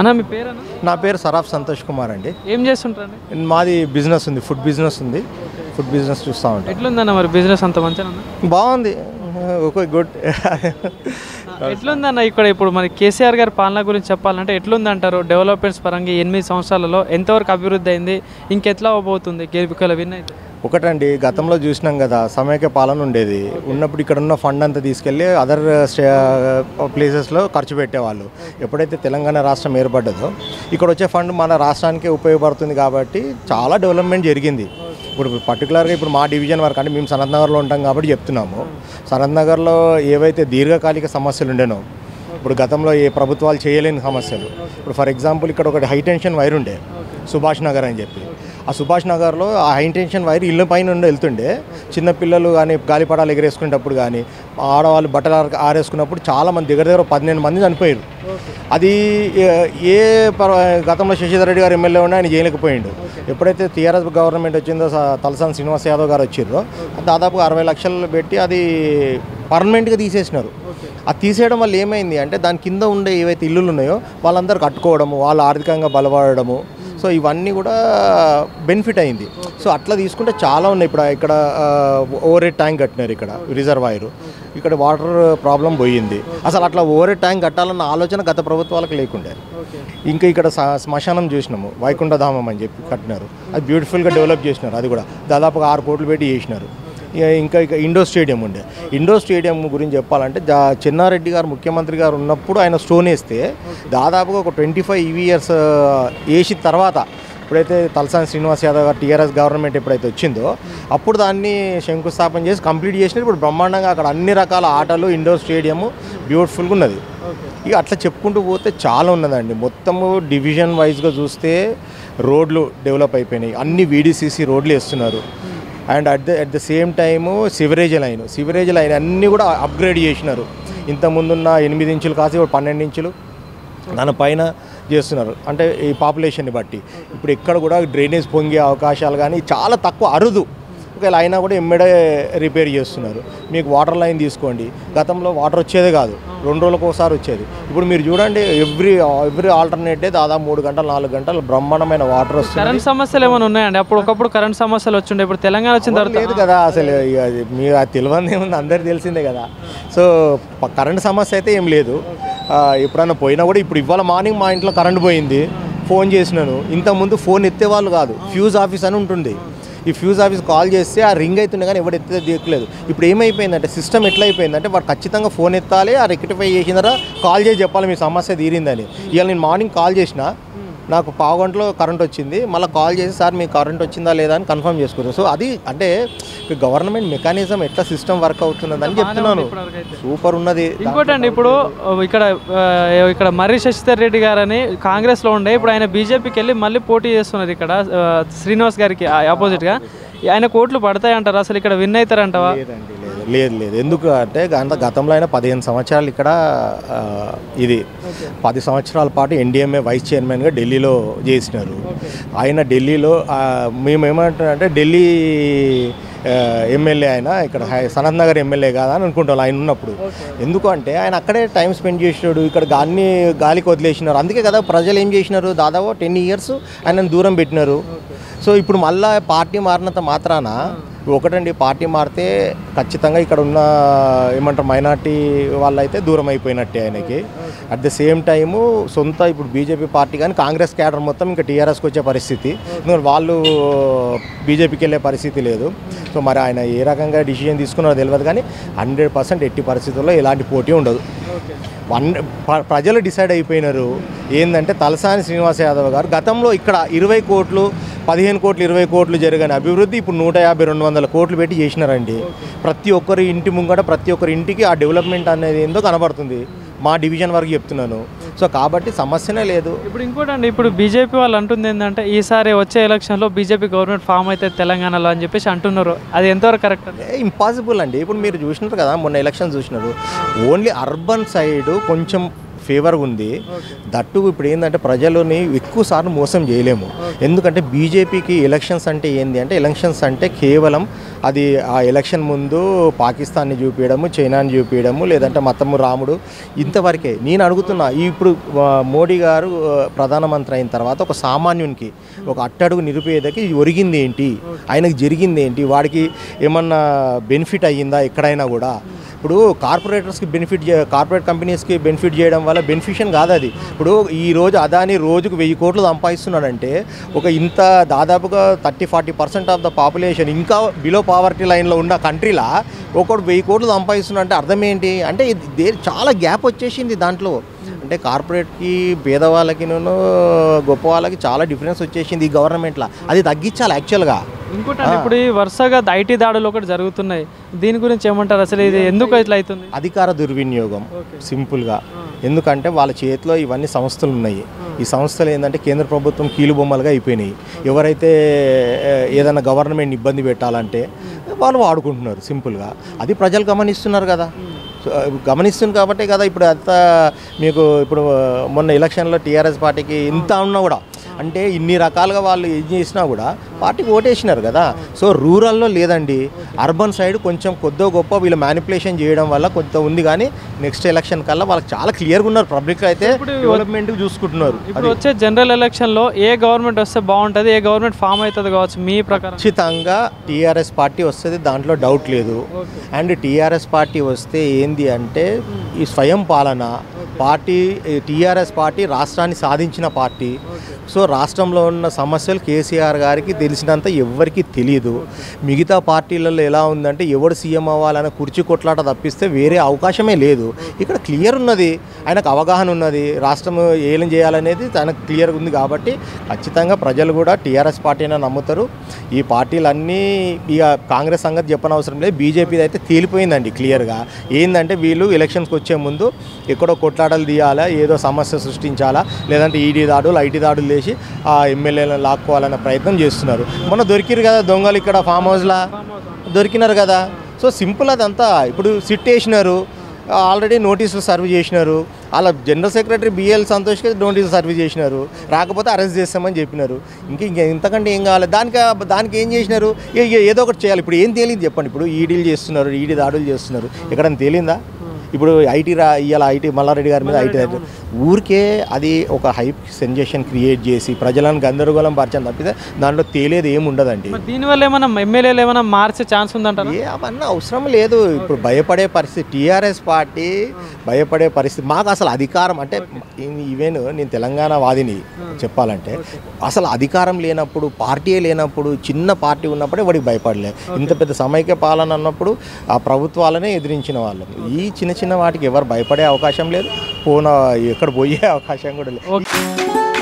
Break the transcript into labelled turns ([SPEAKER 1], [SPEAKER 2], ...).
[SPEAKER 1] అన్న మీ పేరన్నా
[SPEAKER 2] నా పేరు సరాఫ్ సంతోష్ కుమార్ అండి
[SPEAKER 1] ఏం చేస్తుంటారండి
[SPEAKER 2] మాది బిజినెస్ ఉంది ఫుడ్ బిజినెస్ ఉంది ఫుడ్ బిజినెస్ చూస్తూ ఉంటాం
[SPEAKER 1] ఎట్లుందన్న మరి బిజినెస్ అంత మంచిగా
[SPEAKER 2] బాగుంది ఓకే గుడ్
[SPEAKER 1] ఎట్లుందన్న ఇక్కడ ఇప్పుడు మరి కేసీఆర్ గారి పాలన గురించి చెప్పాలంటే ఎట్లుందంటారు డెవలప్మెంట్స్ పరంగా ఈ ఎనిమిది సంవత్సరాలలో ఎంతవరకు అభివృద్ధి అయింది ఇంకెట్లా అవబోతుంది గెలుపుకల విన్ అయితే
[SPEAKER 2] ఒకటండి గతంలో చూసినాం కదా సమైక్య పాలన ఉండేది ఉన్నప్పుడు ఇక్కడ ఉన్న ఫండ్ అంతా తీసుకెళ్ళి అదర్ ప్లేసెస్లో ఖర్చు పెట్టేవాళ్ళు ఎప్పుడైతే తెలంగాణ రాష్ట్రం ఏర్పడ్డదో ఇక్కడ వచ్చే ఫండ్ మన రాష్ట్రానికి ఉపయోగపడుతుంది కాబట్టి చాలా డెవలప్మెంట్ జరిగింది ఇప్పుడు పర్టికులర్గా ఇప్పుడు మా డివిజన్ వరకు అంటే మేము సనత్ నగర్లో ఉంటాం కాబట్టి చెప్తున్నాము సనత్ నగర్లో ఏవైతే దీర్ఘకాలిక సమస్యలు ఉండేనో ఇప్పుడు గతంలో ఏ ప్రభుత్వాలు చేయలేని సమస్యలు ఇప్పుడు ఫర్ ఎగ్జాంపుల్ ఇక్కడ ఒకటి హై టెన్షన్ వైర్ ఉండే సుభాష్ నగర్ అని చెప్పి ఆ సుభాష్ నగర్లో ఆ హై టెన్షన్ వైర్ ఇళ్ళ పైన ఉండి వెళ్తుండే చిన్నపిల్లలు కానీ గాలిపటాలు ఎగరేసుకునేటప్పుడు కానీ ఆడవాళ్ళు బట్టలు ఆర- ఆరేసుకున్నప్పుడు చాలా మంది దగ్గర దగ్గర పన్నెండు మంది చనిపోయారు అది ఏ- ఏ పర- గతంలో శశిధర్ రెడ్డి గారు ఎమ్మెల్యే ఉన్నా ఆయన చేయలేకపోయిండు ఎప్పుడైతే టీఆర్ఎస్ గవర్నమెంట్ వచ్చిందో స- తలసాని శ్రీనివాస్ యాదవ్ గారు వచ్చిర్రో దాదాపు అరవై లక్షలు పెట్టి అది పర్మనెంట్గా తీసేసినారు అది తీసేయడం వల్ల ఏమైంది అంటే దాని కింద ఉండే ఏవైతే ఇల్లులు ఉన్నాయో వాళ్ళందరూ కట్టుకోవడము వాళ్ళు ఆర్థికంగా బలపడము సో ఇవన్నీ కూడా బెనిఫిట్ అయింది సో అట్లా తీసుకుంటే చాలా ఉన్నాయి ఇప్పుడు ఇక్కడ ఓవర్ హెడ్ ట్యాంక్ కట్టినారు ఇక్కడ రిజర్వాయర్ ఇక్కడ వాటర్ ప్రాబ్లం పోయింది అసలు అట్లా ఓవర్ హెడ్ ట్యాంక్ కట్టాలన్న ఆలోచన గత ప్రభుత్వాలకు లేకుండే ఇంకా ఇక్కడ స- శ్మశానం చూసినాము వైకుంఠధామం అని చెప్పి కట్టినారు అది బ్యూటిఫుల్గా డెవలప్ చేసినారు అది కూడా దాదాపుగా ఆరు కోట్లు పెట్టి చేసినారు ఇక ఇంకా ఇక ఇండోర్ స్టేడియం ఉండే ఇండోర్ స్టేడియం గురించి చెప్పాలంటే జా చెన్నారెడ్డి గారు ముఖ్యమంత్రి గారు ఉన్నప్పుడు ఆయన స్టోన్ వేస్తే దాదాపుగా ఒక ట్వంటీ ఫైవ్ ఇయర్స్ వేసిన తర్వాత ఇప్పుడైతే తలసాని శ్రీనివాస్ యాదవ్ గారు టీఆర్ఎస్ గవర్నమెంట్ ఎప్పుడైతే వచ్చిందో అప్పుడు దాన్ని శంకుస్థాపన చేసి కంప్లీట్ చేసినప్పుడు ఇప్పుడు బ్రహ్మాండంగా అక్కడ అన్ని రకాల ఆటలు ఇండోర్ స్టేడియము బ్యూటిఫుల్గా ఉన్నది ఇక అట్లా చెప్పుకుంటూ పోతే చాలా ఉన్నదండి మొత్తము డివిజన్ వైజ్గా చూస్తే రోడ్లు డెవలప్ అయిపోయినాయి అన్ని వీడిసిసి రోడ్లు వేస్తున్నారు and at the at the same time sewerage line sewerage line అన్నీ కూడా అప్గ్రేడ్ చేసినారు ఇంతకుముందున్న ఎనిమిది ఇంచులు కాసి ఇప్పుడు పన్నెండు ఇంచులు దానిపైన చేస్తున్నారు అంటే ఈ పాపులేషన్ని బట్టి ఇప్పుడు ఎక్కడ కూడా డ్రైనేజ్ పొంగే అవకాశాలు కానీ చాలా తక్కువ అరుదు ఒకవేళ అయినా కూడా ఎమ్మెడే రిపేర్ చేస్తున్నారు మీకు వాటర్ లైన్ తీసుకోండి గతంలో వాటర్ వచ్చేదే కాదు రెండు రోజులకు ఒకసారి వచ్చేది ఇప్పుడు మీరు చూడండి ఎవ్రీ ఎవ్రీ ఆల్టర్నేట్ డే దాదాపు మూడు గంటలు నాలుగు గంటలు బ్రహ్మాండమైన వాటర్ వస్తుంది
[SPEAKER 1] కరెంట్ సమస్యలు ఏమైనా ఉన్నాయండి అప్పుడు ఒకప్పుడు కరెంట్ సమస్యలు వచ్చిండే ఇప్పుడు తెలంగాణ వచ్చిన తర్వాత
[SPEAKER 2] లేదు కదా అసలు ఇక అది మీరు అది తెలియంది ఏముంది అందరికి తెలిసిందే కదా సో ప- కరెంట్ సమస్య అయితే ఏం లేదు ఆ, ఎప్పుడైనా పోయినా కూడా ఇప్పుడు ఇవాళ మార్నింగ్ మా ఇంట్లో కరెంట్ పోయింది ఫోన్ చేసినాను ఇంతకుముందు ఫోన్ ఎత్తేవాళ్ళు కాదు ఫ్యూజ్ ఆఫీస్ అని ఉంటుంది ఈ ఫ్యూజ్ ఆఫీస్ కాల్ చేస్తే ఆ రింగ్ అవుతుండే కానీ ఎవడు ఎత్తే దిక్కలేదు ఇప్పుడు ఏమైపోయిందంటే సిస్టమ్ ఎట్లా అయిపోయిందంటే వాడు ఖచ్చితంగా ఫోన్ ఎత్తాలి ఆ రెక్టిఫై చేసిన తర్వాత కాల్ చేసి చెప్పాలి మీ సమస్య తీరిందని ఇవాళ నేను మార్నింగ్ కాల్ చేసిన నాకు పావు గంటలో కరెంట్ వచ్చింది మళ్ళీ కాల్ చేసి సార్ మీకు కరెంట్ వచ్చిందా లేదా అని కన్ఫర్మ్ చేసుకున్నారు సో అది అంటే గవర్నమెంట్ మెకానిజం ఎట్లా సిస్టమ్ వర్క్ అవుతున్నదని చెప్తున్నాను
[SPEAKER 1] ఇప్పటివరకైతే.
[SPEAKER 2] సూపర్ ఉన్నది
[SPEAKER 1] ఇంకోటండి ఇప్పుడు ఆ, ఇక్కడ ఆ, ఇక్కడ మర్రి శశిధర్ రెడ్డి గారని కాంగ్రెస్లో ఉండే ఇప్పుడు ఆయన బీజేపీకి వెళ్ళి మళ్ళీ పోటీ చేస్తున్నారు ఇక్కడ ఆ, శ్రీనివాస్ గారికి ఆపోజిట్గా ఆయన కోట్లు పడతాయంటారు అసలు ఇక్కడ విన్ అవుతారంటవా
[SPEAKER 2] లేదండి లేదు లేదు లేదు ఎందుకు అంటే గత గతంలో అయినా పదిహేను సంవత్సరాలు ఇక్కడ ఆ, ఇది పది సంవత్సరాల పాటు ఎన్డీఎంఏ వైస్ చైర్మన్గా ఢిల్లీలో చేసినారు ఆయన ఢిల్లీలో ఆ, మేము ఏమంటారంటే ఢిల్లీ ఆ, ఎమ్మెల్యే ఆయన ఇక్కడ హై- సనత్ నగర్ ఎమ్మెల్యే కాదా అని అనుకుంటాం ఆయన ఉన్నప్పుడు ఎందుకు అంటే ఆయన అక్కడే టైం స్పెండ్ చేసినాడు ఇక్కడ గాలిని గాలికి వదిలేసినారు అందుకే కదా ప్రజలు ఏం చేసినారు దాదాపు టెన్ ఇయర్స్ ఆయనను దూరం పెట్టినారు సో ఇప్పుడు మళ్ళా పార్టీ మారినంత మాత్రాన ఒకటండి పార్టీ మారితే ఖచ్చితంగా ఇక్కడ ఉన్న ఏమంటారు మైనార్టీ వాళ్ళైతే దూరం అయిపోయినట్టే ఆయనకి అట్ ద సేమ్ టైము సొంత ఇప్పుడు బీజేపీ పార్టీ కానీ కాంగ్రెస్ క్యాడర్ మొత్తం ఇంకా టీఆర్ఎస్కి వచ్చే పరిస్థితి ఎందుకంటే వాళ్ళు బీజేపీకి వెళ్ళే పరిస్థితి లేదు సో మరి ఆయన ఏ రకంగా డిసిజన్ తీసుకున్నారో తెలియదు కానీ హండ్రెడ్ పర్సెంట్ ఎట్టి పరిస్థితుల్లో ఎలాంటి పోటీ ఉండదు వన్ ప్ర- ప్రజలు డిసైడ్ అయిపోయినారు ఏంటంటే తలసాని శ్రీనివాస యాదవ్ గారు గతంలో ఇక్కడ ఇరవై కోట్లు పదిహేను కోట్లు ఇరవై కోట్లు జరిగిన అభివృద్ధి ఇప్పుడు నూట యాభై రెండు వందల కోట్లు పెట్టి చేసినారండి ప్రతి ఒక్కరి ఇంటి ముంగట ప్రతి ఒక్కరి ఇంటికి ఆ డెవలప్మెంట్ అనేది ఏందో కనబడుతుంది మా డివిజన్ వరకు చెప్తున్నాను సో కాబట్టి సమస్యనే లేదు
[SPEAKER 1] ఇప్పుడు ఇంకోటండి ఇప్పుడు బీజేపీ వాళ్ళు అంటుంది ఏంటంటే ఈసారి వచ్చే ఎలక్షన్లో బీజేపీ గవర్నమెంట్ ఫామ్ అయితే తెలంగాణలో అని చెప్పేసి అంటున్నారు అది ఎంతవరకు కరెక్ట్ అండి
[SPEAKER 2] ఇంపాసిబుల్ అండి ఇప్పుడు మీరు చూసినారు కదా మొన్న ఎలక్షన్ చూసినారు ఓన్లీ అర్బన్ సైడ్ కొంచెం ఫేవర్గా ఉంది దట్టు ఇప్పుడు ఏంటంటే ప్రజలని ఎక్కువ సార్లు మోసం చేయలేము ఎందుకంటే బీజేపీకి ఎలక్షన్స్ అంటే ఏంది అంటే ఎలక్షన్స్ అంటే కేవలం అది ఆ ఎలక్షన్ ముందు పాకిస్తాన్ని చూపించడము చైనాని చూపించడము లేదంటే మతము రాముడు ఇంతవరకే నేను అడుగుతున్నా ఈ ఇప్పుడు ఆ, మోడీ గారు ఆ, ప్రధానమంత్రి అయిన తర్వాత ఒక సామాన్యునికి ఒక అట్టడుగు నిరుపేదకి ఒరిగింది ఏంటి ఆయనకు జరిగింది ఏంటి వాడికి ఏమన్నా బెనిఫిట్ అయ్యిందా ఎక్కడైనా కూడా ఇప్పుడు కార్పొరేటర్స్కి బెనిఫిట్ చే కార్పొరేట్ కంపెనీస్కి బెనిఫిట్ చేయడం వల్ల బెనిఫిషన్ కాదు అది ఇప్పుడు ఈ రోజు అదాని రోజుకు వెయ్యి కోట్లు సంపాదిస్తున్నాడంటే ఒక ఇంత దాదాపుగా thirty forty percent of the population ఇంకా బిలో పావర్టీ లైన్లో ఉన్న కంట్రీలా ఒకడు వెయ్యి కోట్లు సంపాదిస్తున్నాడంటే అర్థం ఏంటి అంటే ఇది దే- చాలా గ్యాప్ వచ్చేసింది దాంట్లో అంటే కార్పొరేట్కి పేదవాళ్ళకి గొప్ప వాళ్ళకి చాలా డిఫరెన్స్ వచ్చేసింది ఈ గవర్నమెంట్లో అది తగ్గించాలి యాక్చువల్గా
[SPEAKER 1] ఇంకోటి ఇప్పుడు ఈ వరుసగా ఐటీ దాడులు ఒకటి జరుగుతున్నాయి దీని గురించి ఏమంటారు అసలు ఇది ఎందుకు ఇట్లా అవుతుంది
[SPEAKER 2] అధికార దుర్వినియోగం సింపుల్గా ఎందుకంటే వాళ్ళ చేతిలో ఇవన్నీ సంస్థలు ఉన్నాయి ఈ సంస్థలు ఏంటంటే కేంద్ర ప్రభుత్వం కీలుబొమ్మలుగా అయిపోయినాయి ఎవరైతే ఏ, ఏదైనా గవర్నమెంట్ ఇబ్బంది పెట్టాలంటే వాళ్ళు వాడుకుంటున్నారు సింపుల్గా అది ప్రజలు గమనిస్తున్నారు కదా సో, గమనిస్తుంది కాబట్టే కదా ఇప్పుడు అంతా మీకు ఇప్పుడు మొన్న ఎలక్షన్లో టీఆర్ఎస్ పార్టీకి ఇంత ఉన్నా కూడా అంటే ఇన్ని రకాలుగా వాళ్ళు ఏం చేసినా కూడా పార్టీకి ఓటేసినారు కదా సో రూరల్లో లేదండి అర్బన్ సైడ్ కొంచెం కొద్దో గొప్ప వీళ్ళు మ్యానిపులేషన్ చేయడం వల్ల కొంత ఉంది కానీ నెక్స్ట్ ఎలక్షన్ కల్లా వాళ్ళకి చాలా క్లియర్గా ఉన్నారు పబ్లిక్ అయితే డెవలప్మెంట్ చూసుకుంటున్నారు
[SPEAKER 1] ఇప్పుడు వచ్చే జనరల్ ఎలక్షన్లో ఏ గవర్నమెంట్ వస్తే బాగుంటుంది ఏ గవర్నమెంట్ ఫామ్ అవుతుంది కావచ్చు మీ ప్రకారం
[SPEAKER 2] ఖచ్చితంగా టీఆర్ఎస్ పార్టీ వస్తుంది దాంట్లో డౌట్ లేదు అండ్ టీఆర్ఎస్ పార్టీ వస్తే ఏంది అంటే ఈ స్వయం పాలన పార్టీ టీఆర్ఎస్ పార్టీ రాష్ట్రాన్ని సాధించిన పార్టీ సో రాష్ట్రంలో ఉన్న సమస్యలు కేసీఆర్ గారికి తెలిసినంత ఎవ్వరికీ తెలియదు మిగతా పార్టీలలో ఎలా ఉందంటే ఎవడు సీఎం అవ్వాలన్న కుర్చీ కొట్లాట తప్పిస్తే వేరే అవకాశమే లేదు ఇక్కడ క్లియర్ ఉన్నది ఆయనకు అవగాహన ఉన్నది రాష్ట్రం ఏం చేయాలనేది తనకు క్లియర్గా ఉంది కాబట్టి ఖచ్చితంగా ప్రజలు కూడా టీఆర్ఎస్ పార్టీనే నమ్ముతారు ఈ పార్టీలన్నీ ఇక కాంగ్రెస్ సంగతి చెప్పనవసరం లేదు బీజేపీ అయితే తేలిపోయిందండి క్లియర్గా ఏంటంటే వీళ్ళు ఎలక్షన్స్కి వచ్చే ముందు ఎక్కడో కొట్లాటలు తీయాలా ఏదో సమస్య సృష్టించాలా లేదంటే ఈడీ దాడులు ఐటీ దాడులు చేసి ఆ ఎమ్మెల్యేలను లాక్కోవాలన్న ప్రయత్నం చేస్తున్నారు మొన్న దొరికిరు కదా దొంగలు ఇక్కడ ఫామ్ హౌస్లా దొరికినారు కదా సో సింపుల్ అదంతా ఇప్పుడు సిట్ వేసినారు ఆల్రెడీ నోటీసులు సర్వ్ చేసినారు అలా జనరల్ సెక్రటరీ బిఎల్ సంతోష్కి నోటీసులు సర్వ్ చేసినారు రాకపోతే అరెస్ట్ చేస్తామని చెప్పినారు ఇంకా ఇంకా ఇంతకంటే ఏం కావాలి దానికి దానికి ఏం చేసినారు ఏ- ఏ- ఏదో ఒకటి చేయాలి ఇప్పుడు ఏం తేలింది చెప్పండి ఇప్పుడు ఈడీలు చేస్తున్నారు ఈడీ దాడులు చేస్తున్నారు ఎక్కడైనా తేలిందా ఇప్పుడు ఐటీ రా ఇవాళ ఐటీ మల్లారెడ్డి గారి మీద ఐటీ దాడి. ఊరికే అది ఒక హైప్ సెన్సేషన్ క్రియేట్ చేసి ప్రజలను గందరగోళం పరిచయం తప్పితే దాంట్లో తేలేది ఏమి ఉండదండి
[SPEAKER 1] మరి దీనివల్ల ఏమైనా ఎమ్మెల్యేలు ఏమైనా మార్చే ఛాన్స్ ఉందంటారా
[SPEAKER 2] ఏ అవన్నీ అవసరం లేదు ఇప్పుడు భయపడే పరిస్థితి టీఆర్ఎస్ పార్టీ భయపడే పరిస్థితి మాకు అసలు అధికారం అంటే ఈవెన్ నేను తెలంగాణ వాదిని చెప్పాలంటే అసలు అధికారం లేనప్పుడు పార్టీ లేనప్పుడు చిన్న పార్టీ ఉన్నప్పుడే వాడికి భయపడలే ఇంత పెద్ద సమైక్య పాలన అన్నప్పుడు ఆ ప్రభుత్వాలనే ఎదిరించిన వాళ్ళం ఈ చిన్న చిన్న వాటికి ఎవరు భయపడే అవకాశం లేదు పోన ఎక్కడ పోయే అవకాశం కూడా లేదు
[SPEAKER 1] ఓకే